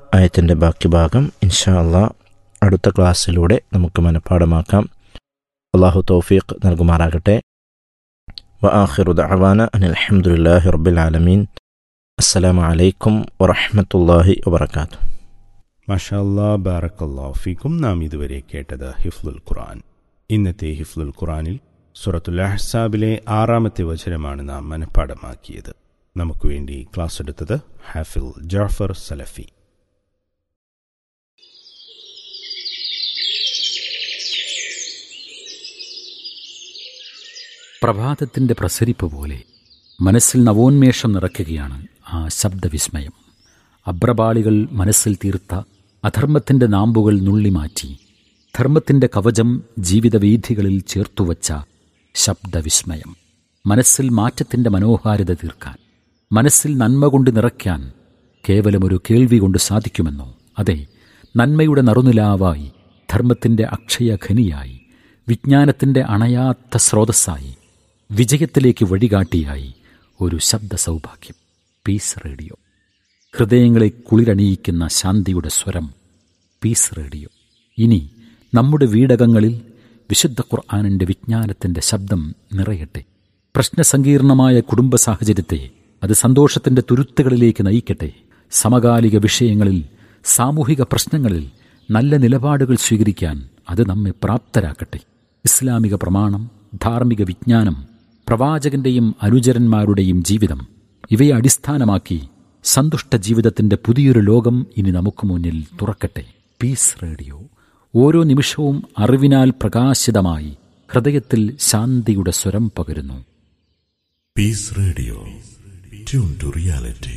ആയത്തിൻ്റെ ബാക്കി ഭാഗം ഇൻഷാ അള്ളാ അടുത്ത ക്ലാസ്സിലൂടെ നമുക്ക് മനഃപ്പാടമാക്കാം അള്ളാഹു തൗഫീഖ് നൽകുമാറാകട്ടെ وآخر دعوانا أن الحمد لله رب العالمين السلام عليكم ورحمة الله وبركاته മഷാല്ലാ ബാറക്കല്ലാ ഫീക്കും നാം ഇതുവരെ കേട്ടത് ഹിഫ്ലുൽ ഖുർആൻ ഇന്നത്തെ ഹിഫ്ലുൽ ഖുർആനിൽ സുറത്തുൽ അഹ്സാബിലെ ആറാമത്തെ വചനമാണ് നാം മനഃപ്പാടമാക്കിയത് നമുക്ക് വേണ്ടി ക്ലാസ് എടുത്തത് ഹാഫിൽ ജാഫർ സലഫി പ്രഭാതത്തിൻ്റെ പ്രസരിപ്പ് പോലെ മനസ്സിൽ നവോന്മേഷം നിറയ്ക്കുകയാണ് ആ ശബ്ദവിസ്മയം അബ്രപാളികൾ മനസ്സിൽ തീർത്ത അധർമ്മത്തിൻ്റെ നാമ്പുകൾ നുള്ളിമാറ്റി ധർമ്മത്തിൻ്റെ കവചം ജീവിതവീഥികളിൽ ചേർത്തുവച്ച ശബ്ദവിസ്മയം മനസ്സിൽ മാറ്റത്തിൻ്റെ മനോഹാരിത തീർക്കാൻ മനസ്സിൽ നന്മ കൊണ്ട് നിറയ്ക്കാൻ കേവലമൊരു കേൾവി കൊണ്ട് സാധിക്കുമെന്നോ അതെ നന്മയുടെ നറുനിലാവായി ധർമ്മത്തിൻ്റെ അക്ഷയഖനിയായി വിജ്ഞാനത്തിൻ്റെ അണയാത്ത സ്രോതസ്സായി വിജയത്തിലേക്ക് വഴികാട്ടിയായി ഒരു ശബ്ദ സൗഭാഗ്യം പീസ് റേഡിയോ ഹൃദയങ്ങളെ കുളിരണിയിക്കുന്ന ശാന്തിയുടെ സ്വരം പീസ് റേഡിയോ ഇനി നമ്മുടെ വീടകങ്ങളിൽ വിശുദ്ധ ഖുർആാനിൻ്റെ വിജ്ഞാനത്തിൻ്റെ ശബ്ദം നിറയട്ടെ പ്രശ്നസങ്കീർണമായ കുടുംബ സാഹചര്യത്തെ അത് സന്തോഷത്തിൻ്റെ തുരുത്തുകളിലേക്ക് നയിക്കട്ടെ സമകാലിക വിഷയങ്ങളിൽ സാമൂഹിക പ്രശ്നങ്ങളിൽ നല്ല നിലപാടുകൾ സ്വീകരിക്കാൻ അത് നമ്മെ പ്രാപ്തരാക്കട്ടെ ഇസ്ലാമിക പ്രമാണം ധാർമ്മിക വിജ്ഞാനം പ്രവാചകന്റെയും അനുചരന്മാരുടെയും ജീവിതം ഇവയെ അടിസ്ഥാനമാക്കി സന്തുഷ്ട ജീവിതത്തിന്റെ പുതിയൊരു ലോകം ഇനി നമുക്ക് മുന്നിൽ തുറക്കട്ടെ പീസ് റേഡിയോ ഓരോ നിമിഷവും അറിവിനാൽ പ്രകാശിതമായി ഹൃദയത്തിൽ ശാന്തിയുടെ സ്വരം പകരുന്നു Peace Radio. Tune to reality.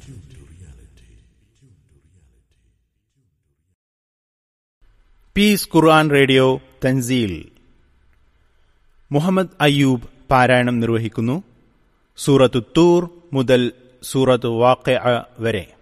Peace Quran radio Tanzeel Muhammad Ayyub പാരായണം നിർവഹിക്കുന്നു സൂറത്തു തൂർ മുതൽ സൂറത്ത് വാക്ക വരെ